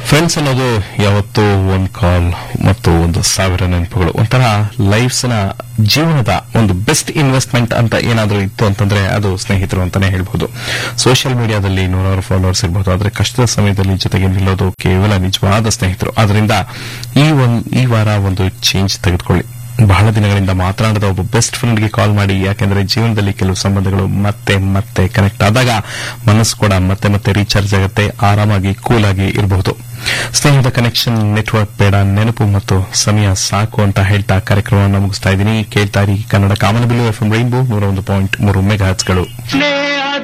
friends ಅನ್ನೋದು ಯಾವತ್ತೂ ಒಂದು ಕಾಲ್ ಮತ್ತು ಒಂದು ಸಾವಿರ ನೆನಪುಗಳು ಒಂಥರ ಲೈಫ್ಸ್ ನ ಜೀವನದ ಒಂದು ಬೆಸ್ಟ್ ಇನ್ವೆಸ್ಟ್ಮೆಂಟ್ ಅಂತ ಏನಾದರೂ ಇತ್ತು ಅಂತಂದ್ರೆ ಅದು ಸ್ನೇಹಿತರು ಅಂತಾನೆ ಹೇಳ್ಬಹುದು ಸೋಷಿಯಲ್ ಮೀಡಿಯಾದಲ್ಲಿ ನೂರಾರು ಫಾಲೋವರ್ಸ್ ಇರಬಹುದು ಆದ್ರೆ ಕಷ್ಟದ ಸಮಯದಲ್ಲಿ ಜೊತೆಗೆ ನಿಲ್ಲೋದು ಕೇವಲ ನಿಜವಾದ ಸ್ನೇಹಿತರು ಅದರಿಂದ ಈ ಒಂದ್ ಈ ವಾರ ಒಂದು ಚೇಂಜ್ ತೆಗೆದುಕೊಳ್ಳಿ ಬಹಳ ದಿನಗಳಿಂದ ಮಾತನಾಡದ ಒಬ್ಬ ಬೆಸ್ಟ್ ಫ್ರೆಂಡ್ಗೆ ಕಾಲ್ ಮಾಡಿ ಯಾಕೆಂದ್ರೆ ಜೀವನದಲ್ಲಿ ಕೆಲವು ಸಂಬಂಧಗಳು ಮತ್ತೆ ಮತ್ತೆ ಕನೆಕ್ಟ್ ಆದಾಗ ಮನಸ್ಸು ಕೂಡ ಮತ್ತೆ ಮತ್ತೆ ರೀಚಾರ್ಜ್ ಆಗುತ್ತೆ ಆರಾಮಾಗಿ ಕೂಲ್ ಆಗಿ ಇರಬಹುದು ಸ್ನೇಹದ ಕನೆಕ್ಷನ್ ನೆಟ್ವರ್ಕ್ ಬೇಡ ನೆನಪು ಮತ್ತು ಸಮಯ ಸಾಕು ಅಂತ ಹೇಳ್ತಾ ಕಾರ್ಯಕ್ರಮವನ್ನು ಮುಗಿಸ್ತಾ ಇದ್ದೀನಿ ಕೇಳ್ತಾ ಇರಿ ಕನ್ನಡ ಕಾಮನಬಿಲ್ಲು ಎಫ್ ರೈನ್ಬೋ ನೂರ ಒಂದು ಪಾಯಿಂಟ್ ಮೂರು ಮೆಗಾಹರ್ಟ್ಸ್ಗಳು ಸ್ನೇಹ